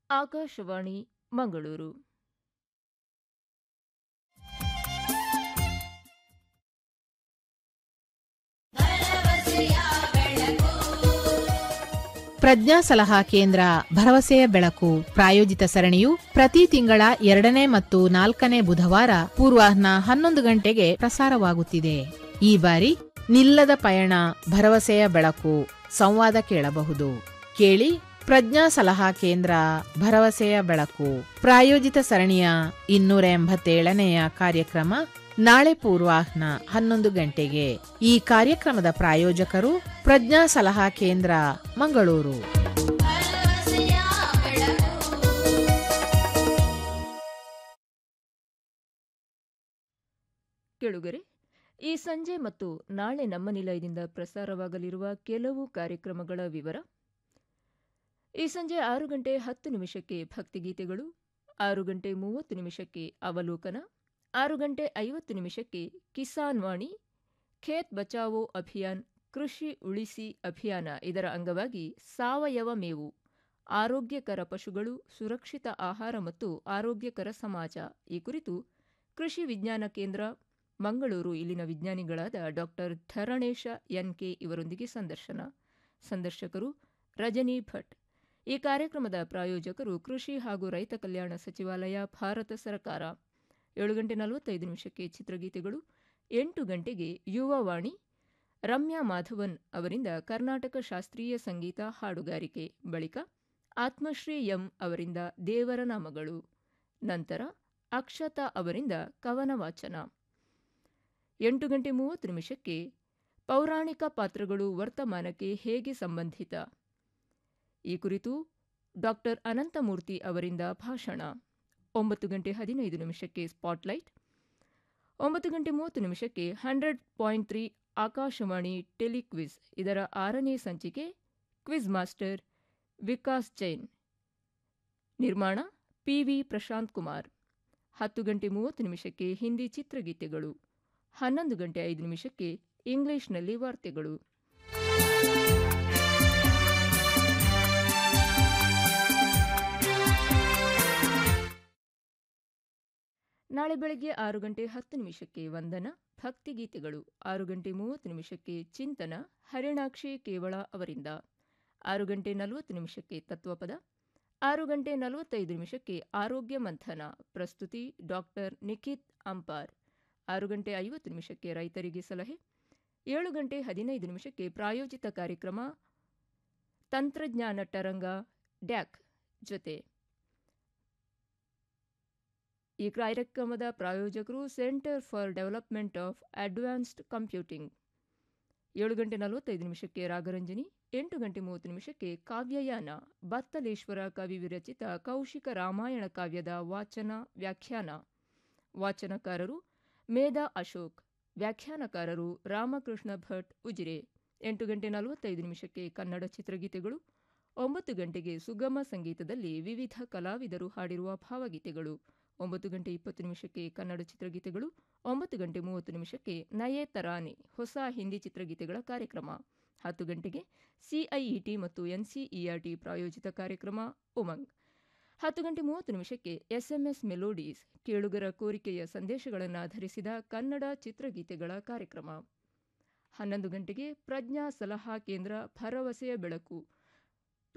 ಆಕಾಶವಾಣಿ ಮಂಗಳೂರು ಪ್ರಜ್ಞಾ ಸಲಹಾ ಕೇಂದ್ರ ಭರವಸೆಯ ಬೆಳಕು ಪ್ರಾಯೋಜಿತ ಸರಣಿಯು ಪ್ರತಿ ತಿಂಗಳ ಎರಡನೇ ಮತ್ತು ನಾಲ್ಕನೇ ಬುಧವಾರ ಪೂರ್ವಾಹ್ನ ಹನ್ನೊಂದು ಗಂಟೆಗೆ ಪ್ರಸಾರವಾಗುತ್ತಿದೆ ಈ ಬಾರಿ ನಿಲ್ಲದ ಪಯಣ ಭರವಸೆಯ ಬೆಳಕು ಸಂವಾದ ಕೇಳಬಹುದು ಕೇಳಿ ಪ್ರಜ್ಞಾ ಸಲಹಾ ಕೇಂದ್ರ ಭರವಸೆಯ ಬೆಳಕು ಪ್ರಾಯೋಜಿತ ಸರಣಿಯ ಇನ್ನೂರ ಎಂಬತ್ತೇಳನೆಯ ಕಾರ್ಯಕ್ರಮ ನಾಳೆ ಪೂರ್ವಾಹ್ನ ಹನ್ನೊಂದು ಗಂಟೆಗೆ ಈ ಕಾರ್ಯಕ್ರಮದ ಪ್ರಾಯೋಜಕರು ಪ್ರಜ್ಞಾ ಸಲಹಾ ಕೇಂದ್ರ ಮಂಗಳೂರು ಕೆಳುಗರೆ ಈ ಸಂಜೆ ಮತ್ತು ನಾಳೆ ನಮ್ಮ ನಿಲಯದಿಂದ ಪ್ರಸಾರವಾಗಲಿರುವ ಕೆಲವು ಕಾರ್ಯಕ್ರಮಗಳ ವಿವರ ಈ ಸಂಜೆ ಆರು ಗಂಟೆ ಹತ್ತು ನಿಮಿಷಕ್ಕೆ ಭಕ್ತಿಗೀತೆಗಳು ಆರು ಗಂಟೆ ಮೂವತ್ತು ನಿಮಿಷಕ್ಕೆ ಅವಲೋಕನ ಆರು ಗಂಟೆ ಐವತ್ತು ನಿಮಿಷಕ್ಕೆ ಕಿಸಾನ್ ವಾಣಿ ಖೇತ್ ಬಚಾವೋ ಅಭಿಯಾನ್ ಕೃಷಿ ಉಳಿಸಿ ಅಭಿಯಾನ ಇದರ ಅಂಗವಾಗಿ ಸಾವಯವ ಮೇವು ಆರೋಗ್ಯಕರ ಪಶುಗಳು ಸುರಕ್ಷಿತ ಆಹಾರ ಮತ್ತು ಆರೋಗ್ಯಕರ ಸಮಾಜ ಈ ಕುರಿತು ಕೃಷಿ ವಿಜ್ಞಾನ ಕೇಂದ್ರ ಮಂಗಳೂರು ಇಲ್ಲಿನ ವಿಜ್ಞಾನಿಗಳಾದ ಡಾಕ್ಟರ್ ಧರಣೇಶ ಎನ್ಕೆ ಇವರೊಂದಿಗೆ ಸಂದರ್ಶನ ಸಂದರ್ಶಕರು ರಜನಿ ಭಟ್ ಈ ಕಾರ್ಯಕ್ರಮದ ಪ್ರಾಯೋಜಕರು ಕೃಷಿ ಹಾಗೂ ರೈತ ಕಲ್ಯಾಣ ಸಚಿವಾಲಯ ಭಾರತ ಸರ್ಕಾರ ಏಳು ಗಂಟೆ ನಲವತ್ತೈದು ನಿಮಿಷಕ್ಕೆ ಚಿತ್ರಗೀತೆಗಳು ಎಂಟು ಗಂಟೆಗೆ ಯುವವಾಣಿ ರಮ್ಯಾ ಮಾಧವನ್ ಅವರಿಂದ ಕರ್ನಾಟಕ ಶಾಸ್ತ್ರೀಯ ಸಂಗೀತ ಹಾಡುಗಾರಿಕೆ ಬಳಿಕ ಆತ್ಮಶ್ರೀ ಎಂ ಅವರಿಂದ ದೇವರ ನಾಮಗಳು ನಂತರ ಅಕ್ಷತಾ ಅವರಿಂದ ಕವನ ವಾಚನ ಎಂಟು ಗಂಟೆ ಮೂವತ್ತು ನಿಮಿಷಕ್ಕೆ ಪೌರಾಣಿಕ ಪಾತ್ರಗಳು ವರ್ತಮಾನಕ್ಕೆ ಹೇಗೆ ಸಂಬಂಧಿತ ಈ ಕುರಿತು ಡಾಕ್ಟರ್ ಅನಂತಮೂರ್ತಿ ಅವರಿಂದ ಭಾಷಣ ಒಂಬತ್ತು ಗಂಟೆ ಹದಿನೈದು ನಿಮಿಷಕ್ಕೆ ಸ್ಪಾಟ್ಲೈಟ್ ಒಂಬತ್ತು ಗಂಟೆ ಮೂವತ್ತು ನಿಮಿಷಕ್ಕೆ hundred point three Akashvani telequiz ಇದರ ಆರನೇ ಸಂಚಿಕೆ ಕ್ವಿಜ್ ಮಾಸ್ಟರ್ ವಿಕಾಸ್ ಜೈನ್ ನಿರ್ಮಾಣ ಪಿವಿ ಪ್ರಶಾಂತ್ ಕುಮಾರ್ ಹತ್ತು ಗಂಟೆ ಮೂವತ್ತು ನಿಮಿಷಕ್ಕೆ ಹಿಂದಿ ಚಿತ್ರಗೀತೆಗಳು ಹನ್ನೊಂದು ಗಂಟೆ ಐದು ನಿಮಿಷಕ್ಕೆ ಇಂಗ್ಲಿಷ್ನಲ್ಲಿ ವಾರ್ತೆಗಳು ನಾಳೆ ಬೆಳಗ್ಗೆ ಆರು ಗಂಟೆ ಹತ್ತು ನಿಮಿಷಕ್ಕೆ ವಂದನ ಭಕ್ತಿಗೀತೆಗಳು ಆರು ಗಂಟೆ ಮೂವತ್ತು ನಿಮಿಷಕ್ಕೆ ಚಿಂತನ ಹರಿಣಾಕ್ಷಿ ಕೇವಳ ಅವರಿಂದ ಆರು ಗಂಟೆ ನಲವತ್ತು ನಿಮಿಷಕ್ಕೆ ತತ್ವಪದ ಆರು ಗಂಟೆ ನಲವತ್ತೈದು ನಿಮಿಷಕ್ಕೆ ಆರೋಗ್ಯ ಮಂಥನ ಪ್ರಸ್ತುತಿ ಡಾಕ್ಟರ್ ನಿಖಿತ್ ಅಂಪಾರ್ ಆರು ಗಂಟೆ ಐವತ್ತು ನಿಮಿಷಕ್ಕೆ ರೈತರಿಗೆ ಸಲಹೆ ಏಳು ಗಂಟೆ ಹದಿನೈದು ನಿಮಿಷಕ್ಕೆ ಪ್ರಾಯೋಜಿತ ಕಾರ್ಯಕ್ರಮ ತಂತ್ರಜ್ಞಾನ ಟರಂಗ ಡ್ಯಾಕ್ ಜೊತೆ ಈ ಕಾರ್ಯಕ್ರಮದ ಪ್ರಾಯೋಜಕರು centre for development of advanced computing ಏಳು ಗಂಟೆ ನಲವತ್ತೈದು ನಿಮಿಷಕ್ಕೆ ರಾಗರಂಜನಿ ಎಂಟು ಗಂಟೆ ಮೂವತ್ತು ನಿಮಿಷಕ್ಕೆ ಕಾವ್ಯಯಾನ ಬತ್ತಲೇಶ್ವರ ಕವಿ ವಿರಚಿತ ಕೌಶಿಕ ರಾಮಾಯಣ ಕಾವ್ಯದ ವಾಚನ ವ್ಯಾಖ್ಯಾನ ವಾಚನಕಾರರು ಮೇಧಾ ಅಶೋಕ್ ವ್ಯಾಖ್ಯಾನಕಾರರು ರಾಮಕೃಷ್ಣ ಭಟ್ ಉಜಿರೆ ಎಂಟು ಗಂಟೆ ನಲವತ್ತೈದು ನಿಮಿಷಕ್ಕೆ ಕನ್ನಡ ಚಿತ್ರಗೀತೆಗಳು ಒಂಬತ್ತು ಗಂಟೆಗೆ ಸುಗಮ ಸಂಗೀತದಲ್ಲಿ ವಿವಿಧ ಕಲಾವಿದರು ಹಾಡಿರುವ ಭಾವಗೀತೆಗಳು ಒಂಬತ್ತು ಗಂಟೆ ಇಪ್ಪತ್ತು ನಿಮಿಷಕ್ಕೆ ಕನ್ನಡ ಚಿತ್ರಗೀತೆಗಳು ಒಂಬತ್ತು ಗಂಟೆ ಮೂವತ್ತು ನಿಮಿಷಕ್ಕೆ ನಯೇ ತರಾನೆ ಹೊಸ ಹಿಂದಿ ಚಿತ್ರಗೀತೆಗಳ ಕಾರ್ಯಕ್ರಮ ಹತ್ತು ಗಂಟೆಗೆ ಸಿಐಇಟಿ ಮತ್ತು ಎನ್ಸಿಇಆರ್ಟಿ ಪ್ರಾಯೋಜಿತ ಕಾರ್ಯಕ್ರಮ ಉಮಂಗ್ ಹತ್ತು ಗಂಟೆ ಮೂವತ್ತು ನಿಮಿಷಕ್ಕೆ ಎಸ್ಎಂಎಸ್ ಮೆಲೋಡೀಸ್ ಕೇಳುಗರ ಕೋರಿಕೆಯ ಸಂದೇಶಗಳನ್ನು ಆಧರಿಸಿದ ಕನ್ನಡ ಚಿತ್ರಗೀತೆಗಳ ಕಾರ್ಯಕ್ರಮ ಹನ್ನೊಂದು ಗಂಟೆಗೆ ಪ್ರಜ್ಞಾ ಸಲಹಾ ಕೇಂದ್ರ ಭರವಸೆಯ ಬೆಳಕು